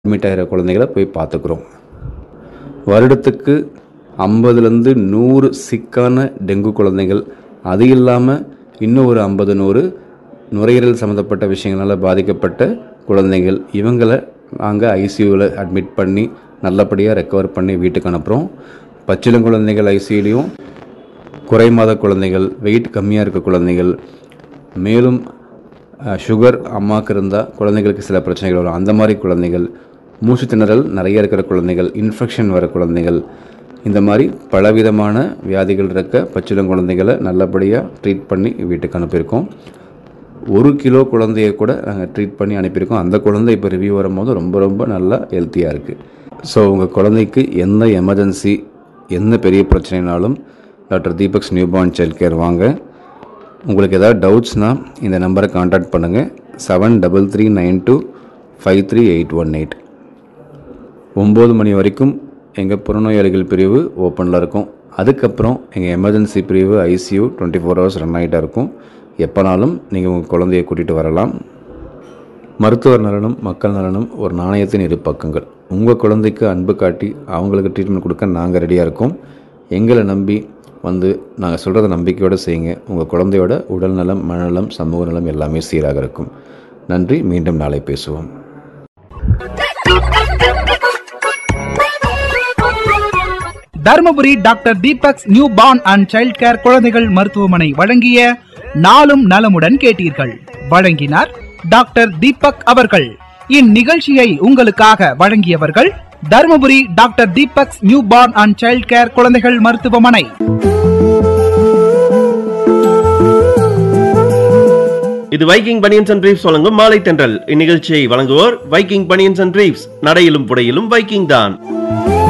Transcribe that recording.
admit ஆகிற குழந்தைகளை போய் பார்த்துக்குறோம் வருடத்துக்கு ஐம்பதுலேருந்து நூறு சிக்கான டெங்கு குழந்தைகள் அது இல்லாமல் இன்னும் ஒரு ஐம்பது நூறு நுரையீரல் சம்மந்தப்பட்ட விஷயங்களால் பாதிக்கப்பட்ட குழந்தைகள் இவங்களை நாங்கள் ஐசியூவில் அட்மிட் பண்ணி நல்லபடியாக ரெக்கவர் பண்ணி வீட்டுக்கு அனுப்புகிறோம் பச்சிளம் குழந்தைகள் ஐசியூலையும் குறை மாத குழந்தைகள் வெயிட் கம்மியாக இருக்க குழந்தைகள் மேலும் அஹ், சுகர் அம்மாவுக்கு இருந்தால் குழந்தைகளுக்கு சில பிரச்சனைகள் வரும் அந்த மாதிரி குழந்தைகள் மூச்சு திணறல் நிறைய இருக்கிற குழந்தைகள் இன்ஃபெக்ஷன் வர குழந்தைகள் இந்த மாதிரி பலவிதமான வியாதிகள் இருக்க பச்சிளம் குழந்தைகளை நல்லபடியாக ட்ரீட் பண்ணி வீட்டுக்கு அனுப்பியிருக்கோம் ஒரு கிலோ குழந்தைய கூட நாங்கள் ட்ரீட் பண்ணி அனுப்பியிருக்கோம் அந்த குழந்தை இப்போ ரிவ்யூ வரும்போது ரொம்ப ரொம்ப நல்லா ஹெல்த்தியாக இருக்குது ஸோ உங்கள் குழந்தைக்கு எந்த எமர்ஜென்சி எந்த பெரிய பிரச்சனைனாலும் doctor Deepak's new born child care வாங்க உங்களுக்கு ஏதாவது டவுட்ஸ்னால் இந்த நம்பரை காண்டாக்ட் பண்ணுங்கள் seven double three nine two five three eight one eight ஒம்பது மணி வரைக்கும் எங்கள் புறநோயாளிகள் பிரிவு ஓப்பனில் இருக்கும் அதுக்கப்புறம் எங்கள் எமர்ஜென்சி பிரிவு ICU twenty four hours run ஆகிட்டா இருக்கும் எப்போனாலும் நீங்கள் உங்கள் குழந்தைய கூட்டிகிட்டு வரலாம் மருத்துவர் நலனும் மக்கள் நலனும் ஒரு நாணயத்தின் இரு பக்கங்கள் உங்கள் குழந்தைக்கு அன்பு காட்டி அவங்களுக்கு ட்ரீட்மெண்ட் கொடுக்க நாங்கள் ரெடியாக இருக்கோம் எங்களை நம்பி வந்து நாங்கள் சொல்கிறத நம்பிக்கையோடு செய்யுங்க உங்கள் குழந்தையோட உடல் நலம் மனநலம் சமூக நலம் எல்லாமே சீராக இருக்கும் நன்றி மீண்டும் நாளை பேசுவோம் Dharmapuri doctor Deepak's new born and child care குழந்தைகள் மருத்துவமனை வழங்கிய நாளும் நலமுடன் கேட்டீர்கள் வழங்கினார் டாக்டர் தீபக் அவர்கள் இந்நிகழ்ச்சியை உங்களுக்காக வழங்கியவர்கள் Dharmapuri doctor Deepak's new born and child care குழந்தைகள் மருத்துவமனை இது வைக்கிங் பனியன்ஸ் அண்ட் ட்ரீப்ஸ் வழங்கும் மாலை தென்றல் இந்நிகழ்ச்சியை வழங்குவோர் வைக்கிங் பனியன்ஸ் அண்ட் ட்ரீப்ஸ் நடையிலும் புடையிலும் வைக்கிங் தான்